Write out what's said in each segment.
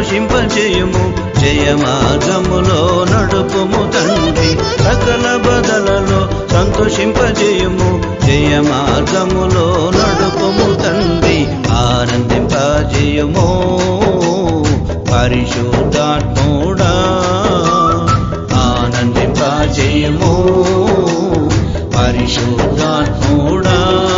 సంతోషింపజేయుము జయ మార్గములో నడుపుము తండ్రి సకల బదలలో సంతోషింపజేయుము జయ మార్గములో నడుపుము తండ్రి ఆనందింపజేయుము పరిశుద్ధాత్ముడా ఆనందింపజేయుము పరిశుద్ధాత్ముడా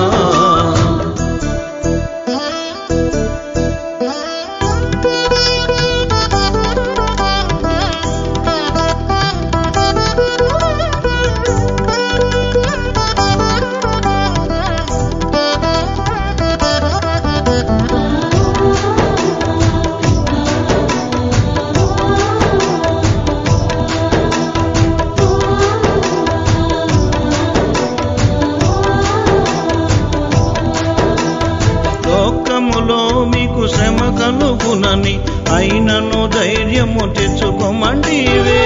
లోకములో మీకు శ్రమ కలుగునని అయినను ధైర్యము తెచ్చుకోమండివే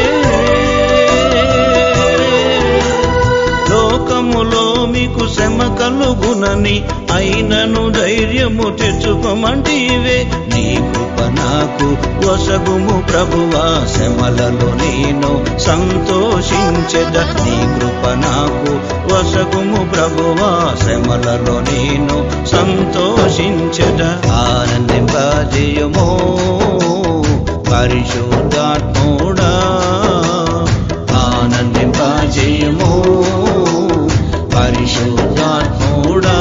లోకములో మీకు శ్రమ కలుగునని అయినను ధైర్యము తెచ్చుకోమండివే నీ కృప నాకు వసగుము ప్రభువా శ్రమలలో నేను సంతోషించెద నీ కృప నాకు వసగుము ప్రభువా శ్రమలలో నేను సంతోషించెద ఆనందింపజేయమో పరిశుద్ధాత్ముడా ఆనందింపజేయమో పరిశుద్ధాత్ముడా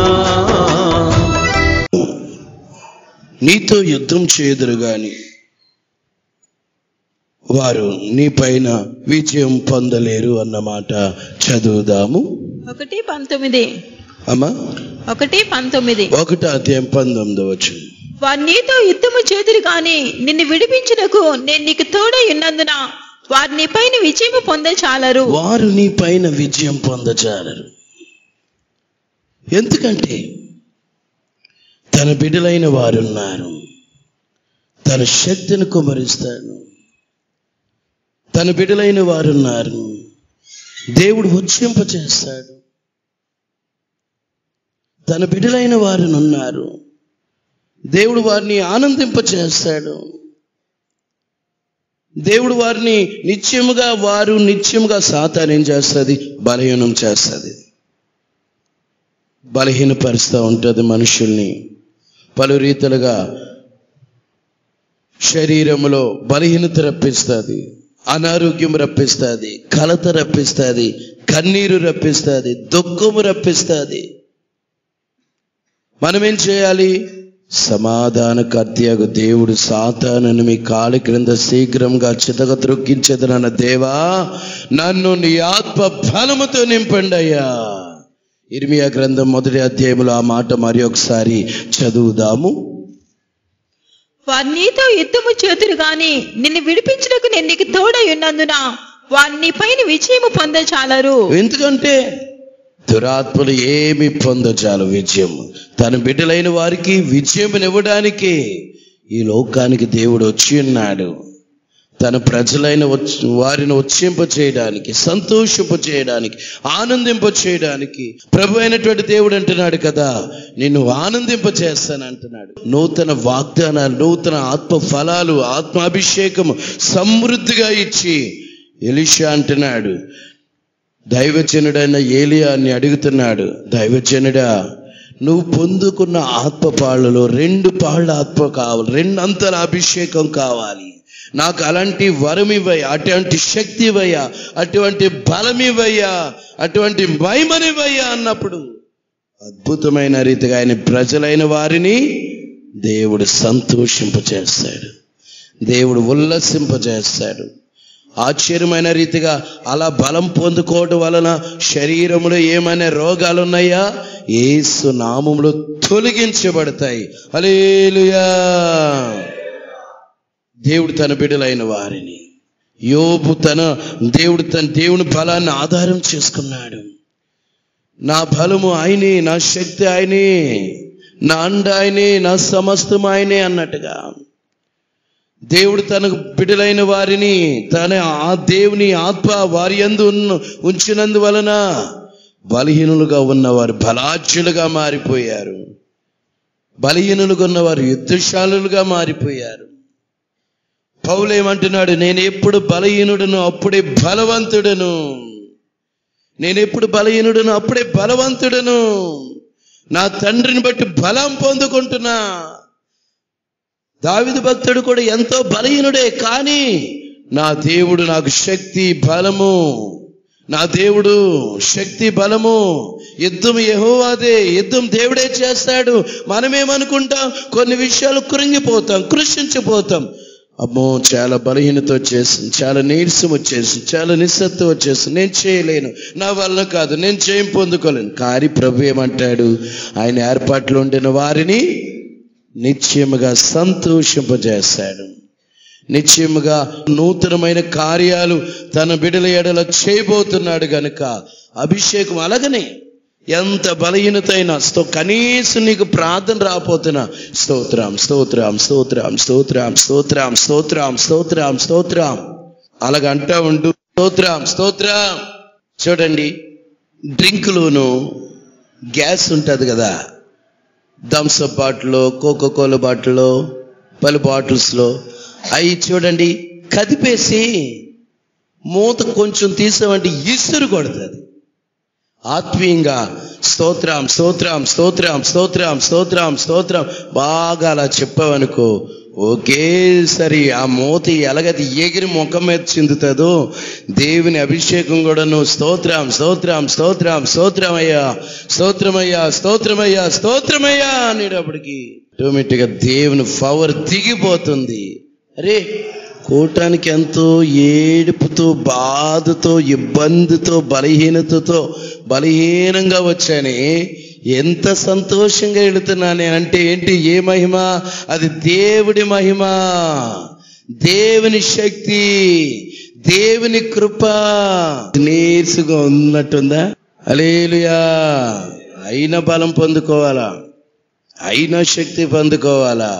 నీతో యుద్ధం చేయదురు గాని వారు నీ పైన విజయం పొందలేరు అన్నమాట చదువుదాము ఒకటి పంతొమ్మిది అమ్మా ఒకటి పంతొమ్మిది ఒకటో అధ్యాయం పంతొమ్మిది వచ్చు వారు నీతో యుద్ధము చేతురు గాని నిన్ను విడిపించుటకు నేను నీకు తోడై ఉన్నందున వారు నీ పైన విజయము పొందచాలరు వారు నీ పైన విజయం పొందచాలరు ఎందుకంటే తన బిడ్డలైన వారున్నారు తన శక్తిని కుమరిస్తాడు తన బిడ్డలైన వారున్నారు దేవుడు ఉచ్చింపచేస్తాడు తన బిడ్డలైన వారునున్నారు దేవుడు వారిని ఆనందింపచేస్తాడు దేవుడు వారిని నిత్యముగా వారు నిత్యముగా సాతాను ఏం చేస్తుంది బలహీనం చేస్తుంది బలహీనపరుస్తూ ఉంటుంది మనుషుల్ని పలు రీతులుగా శరీరములో బలహీనత రప్పిస్తుంది అనారోగ్యం రప్పిస్తుంది కలత రప్పిస్తుంది కన్నీరు రప్పిస్తుంది దుఃఖము రప్పిస్తుంది మనమేం చేయాలి సమాధాన కర్త్యగు దేవుడు సాతానుని మీ కాలి క్రింద శీఘ్రంగా చితక త్రొక్కించదనన్న దేవా నన్ను నీ ఆత్మ బలముతో నింపండి అయ్యా ఇర్మియా గ్రంథం మొదటి అధ్యాయంలో ఆ మాట మరి ఒకసారి చదువుదాము వారు నీతో యుద్ధము చేతురు గాని నిన్ను విడిపించుటకు నేను నీకు తోడై ఉన్నందున వారు నీ పైన విజయము పొందచాలరు ఎందుకంటే దురాత్మలు ఏమి పొందచాలు విజయం తన బిడ్డలైన వారికి విజయమునివ్వడానికి ఈ లోకానికి దేవుడు వచ్చి ఉన్నాడు తన ప్రజలైన వచ్చి వారిని ఉచ్చింప చేయడానికి సంతోషింప చేయడానికి ఆనందింప చేయడానికి ప్రభు అయినటువంటి దేవుడు అంటున్నాడు కదా నిన్ను ఆనందింప చేస్తాను అంటున్నాడు నూతన వాగ్దానాలు నూతన ఆత్మ ఫలాలు ఆత్మాభిషేకము సమృద్ధిగా ఇచ్చి ఎలిషా అంటున్నాడు దైవజనుడైన ఏలియాన్ని అడుగుతున్నాడు దైవజనుడా నువ్వు పొందుకున్న ఆత్మ పాళ్ళలో రెండు పాళ్ళ ఆత్మ కావాలి రెండు అంతల అభిషేకం కావాలి నాకు అలాంటి వరం ఇవ్వయ్యా అటువంటి శక్తి ఇవ్వయ్యా అటువంటి బలం ఇవ్వయ్యా అటువంటి మహిమనివ్వయ్యా అన్నప్పుడు అద్భుతమైన రీతిగా ఆయన ప్రజలైన వారిని దేవుడు సంతోషింపచేస్తాడు దేవుడు ఉల్లసింపజేస్తాడు ఆశ్చర్యమైన రీతిగా అలా బలం పొందుకోవడం వలన శరీరంలో ఏమైనా రోగాలు ఉన్నాయా ఏసు నామములో తొలగించబడతాయి హల్లెలూయా దేవుడు తన బిడ్డలైన వారిని యోబు తన దేవుడు తన దేవుని బలాన్ని ఆధారం చేసుకున్నాడు నా బలము ఆయనే నా శక్తి ఆయనే నా అండ ఆయనే నా సమస్తం ఆయనే అన్నట్టుగా దేవుడు తన బిడ్డలైన వారిని తన ఆ దేవుని ఆత్మ వారి యందు ఉన్న ఉంచినందువలన బలహీనులుగా ఉన్నవారు బలాఢ్యులుగా మారిపోయారు బలహీనులుగా ఉన్నవారు యుద్ధశాలులుగా మారిపోయారు పౌలు ఏమంటున్నాడు నేను ఎప్పుడు బలహీనుడును అప్పుడే బలవంతుడను నేను ఎప్పుడు బలహీనుడును అప్పుడే బలవంతుడను నా తండ్రిని బట్టి బలం పొందుకుంటున్నా దావిదు భక్తుడు కూడా ఎంతో బలహీనుడే కానీ నా దేవుడు నాకు శక్తి బలము నా దేవుడు శక్తి బలము యుద్ధం యెహోవాదే యుద్ధం దేవుడే చేస్తాడు మనమేమనుకుంటాం కొన్ని విషయాలు కృంగిపోతాం కృషించిపోతాం అమ్మో చాలా బలహీనత వచ్చేసింది చాలా నీరసం వచ్చేసింది చాలా నిస్సత్వం వచ్చేసింది నేను చేయలేను నా వల్ల కాదు నేను చేయం పొందుకోలేను కానీ ప్రభు ఏమంటాడు ఆయన ఏర్పాట్లు ఉండిన వారిని నిశ్చయముగా సంతోషింపజేస్తాడు నిశ్చయముగా నూతనమైన కార్యాలు తన బిడల ఎడల చేయబోతున్నాడు గనుక అభిషేకం అలాగనే ఎంత బలహీనత అయినా స్తో కనీసం నీకు ప్రార్థన రాపోతున్నా స్తోత్రం స్తోత్రం స్తోత్రం స్తోత్రం స్తోత్రం స్తోత్రం స్తోత్రం స్తోత్రం అలాగ అంటా ఉంటూ స్తోత్రం స్తోత్రం చూడండి డ్రింకులోను గ్యాస్ ఉంటుంది కదా థమ్స్అప్ బాటిల్లో కోకో కోలా బాటిల్లో పలు బాటిల్స్లో అవి చూడండి కదిపేసి మూత కొంచెం తీసామంటే ఇసురు కొడుతుంది ఆత్మీయంగా స్తోత్రం స్తోత్రం స్తోత్రం స్తోత్రం స్తోత్రం స్తోత్రం బాగా అలా చెప్పావనుకో ఒకేసారి ఆ మూతి ఎలాగైతే ఎగిరి ముఖం మీద చిందుతుందో దేవుని అభిషేకం కూడాను స్తోత్రం స్తోత్రం స్తోత్రం స్తోత్రమయ్యా స్తోత్రమయ్యా స్తోత్రమయ్యా స్తోత్రమయ్యా అనేటప్పటికి ఆటోమేటిక్గా దేవుని పవర్ దిగిపోతుంది అరే కూటానికి ఎంతో ఏడుపుతో బాధతో ఇబ్బందితో బలహీనతతో బలహీనంగా వచ్చానే ఎంత సంతోషంగా వెళుతున్నానే అంటే ఏంటి ఏ మహిమ అది దేవుడి మహిమ దేవుని శక్తి దేవుని కృప నీర్సుగా ఉన్నట్టుందా అలేలుయా అయిన బలం పొందుకోవాలా అయిన శక్తి పొందుకోవాలా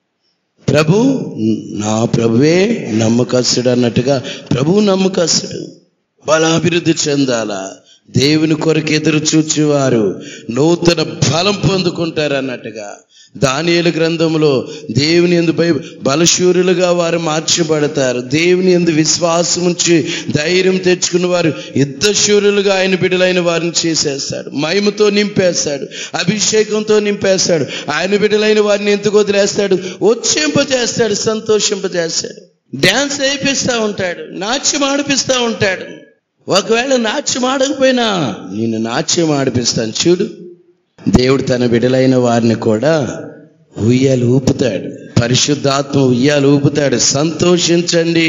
ప్రభు నా ప్రభువే నమ్మకస్తుడు అన్నట్టుగా ప్రభు నమ్మకస్తుడు బలాభివృద్ధి చెందాలా దేవుని కొరకు ఎదురు చూచేవారు నూతన బలం పొందుకుంటారు అన్నట్టుగా దానియేలు గ్రంథంలో దేవుని ఎందు భయ బలశూరులుగా వారు మార్చబడతారు దేవుని ఎందు విశ్వాసం ఉంచి ధైర్యం తెచ్చుకున్న వారు యుద్ధశూరులుగా ఆయన బిడ్డలైన వారిని చేసేస్తాడు మహిమతో నింపేస్తాడు అభిషేకంతో నింపేస్తాడు ఆయన బిడ్డలైన వారిని ఎందుకు వదిలేస్తాడు వచ్చేంపజేస్తాడు సంతోషింపజేస్తాడు డ్యాన్స్ వేయిపిస్తూ ఉంటాడు నాట్యం ఆడిపిస్తూ ఉంటాడు ఒకవేళ నాట్యం ఆడకపోయినా నేను నాట్యం ఆడిపిస్తాను చూడు దేవుడు తన బిడలైన వారిని కూడా ఉయ్యాలు ఊపుతాడు పరిశుద్ధాత్మ ఉయ్యాలు ఊపుతాడు సంతోషించండి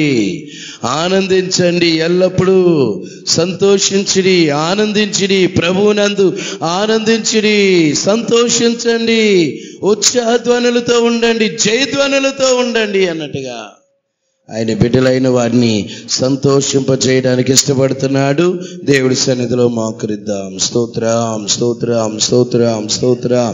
ఆనందించండి ఎల్లప్పుడూ సంతోషించిడి ఆనందించిడి ప్రభువునందు ఆనందించిడి సంతోషించండి ఉత్సాహధ్వనులతో ఉండండి జయధ్వనులతో ఉండండి అన్నట్టుగా ఆయన బిడ్డలైన వారిని సంతోషింపజేయడానికి ఇష్టపడుతున్నాడు దేవుడి సన్నిధిలో మాకరిద్దాం స్తోత్రం స్తోత్రం స్తోత్రం స్తోత్రం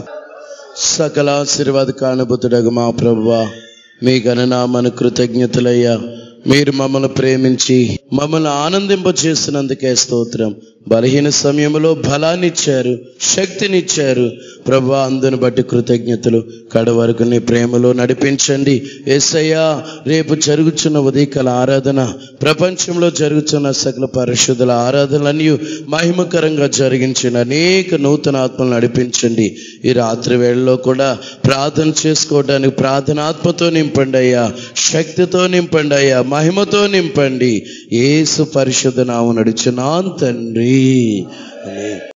సకల ఆశీర్వాద కానుభూతుడగు మా ప్రభువా మీ గణనామను కృతజ్ఞతలయ్యా మీరు మమ్మల్ని ప్రేమించి మమ్మల్ని ఆనందింపచేసినందుకే స్తోత్రం బలహీన సమయంలో బలాన్ని ఇచ్చారు శక్తినిచ్చారు ప్రభా అందుని బట్టి కృతజ్ఞతలు కడ వరకు నీ ప్రేమలో నడిపించండి ఏసయ్యా రేపు జరుగుతున్న ఉదయకాల ఆరాధన ప్రపంచంలో జరుగుతున్న సకల పరిశుద్ధుల ఆరాధనలన్నీ మహిమకరంగా జరిగించిన అనేక నూతన ఆత్మలు నడిపించండి ఈ రాత్రి వేళలో కూడా ప్రార్థన చేసుకోవడానికి ప్రార్థనాత్మతో నింపండి అయ్యా శక్తితో నింపండి అయ్యా మహిమతో నింపండి ఏసు పరిశుద్ధ నాము నడుచున్నాను తండ్రి ఆమేన్.